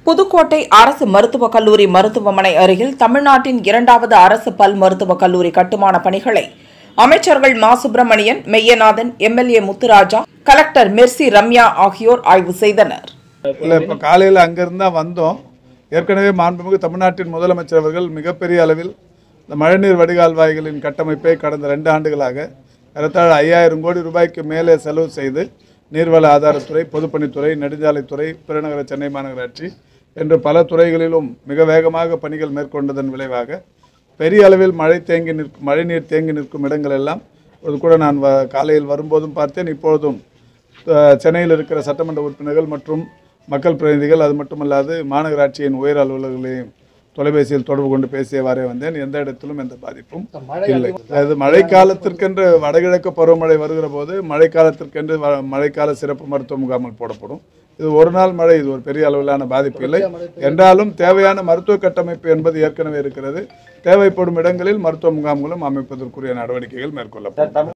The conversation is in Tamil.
புதுக்கோட்டை அரசு மருத்துவக் கல்லூரி மருத்துவமனை அருகில் தமிழ்நாட்டின் இரண்டாவது அரசு பல் மருத்துவக் கல்லூரி கட்டுமான பணிகளை அமைச்சர்கள் மா சுப்பிரமணியன் மெய்யநாதன் எம்எல்ஏ முத்துராஜா கலெக்டர் மெர்சி ரம்யா ஆகியோர் ஆய்வு செய்தனர் இல்லை இப்போ காலையில் அங்கேருந்து தான் வந்தோம் ஏற்கனவே மாண்புமிகு தமிழ்நாட்டின் முதலமைச்சர் அவர்கள் மிகப்பெரிய அளவில் இந்த மழைநீர் வடிகால் வாய்களின் கட்டமைப்பை கடந்த ரெண்டு ஆண்டுகளாக ஏறத்தாழ ஐயாயிரம் கோடி ரூபாய்க்கு மேலே செலவு செய்து நீர்வள ஆதாரத்துறை பொதுப்பணித்துறை நெடுஞ்சாலைத்துறை பெருநகர சென்னை மாநகராட்சி என்று பல துறைகளிலும் மிக வேகமாக பணிகள் மேற்கொண்டதன் விளைவாக பெரிய அளவில் மழை தேங்கி நிற்கும் மழைநீர் தேங்கி நிற்கும் இடங்கள் எல்லாம் இது கூட நான் வ காலையில் வரும்போதும் பார்த்தேன் இப்பொழுதும் அஹ், சென்னையில் இருக்கிற சட்டமன்ற உறுப்பினர்கள் மற்றும் மக்கள் பிரதிநிதிகள் அது மட்டுமல்லாது மாநகராட்சியின் உயர் அலுவலர்களையும் தொலைபேசியில் தொடர்பு கொண்டு பேசியவாறே வந்தேன் எந்த இடத்திலும் எந்த பாதிப்பும் இல்லை அதாவது மழைக்காலத்திற்கென்று வடகிழக்கு பருவமழை வருகிற போது மழைக்காலத்திற்கென்று வ- மழைக்கால சிறப்பு மருத்துவ முகாம்கள் போடப்படும் இது ஒரு நாள் மழை இது ஒரு பெரிய அளவிலான பாதிப்பு இல்லை என்றாலும் தேவையான மருத்துவ கட்டமைப்பு என்பது ஏற்கனவே இருக்கிறது தேவைப்படும் இடங்களில் மருத்துவ முகாம்களும் அமைப்பதற்குரிய நடவடிக்கைகள் மேற்கொள்ளப்படும்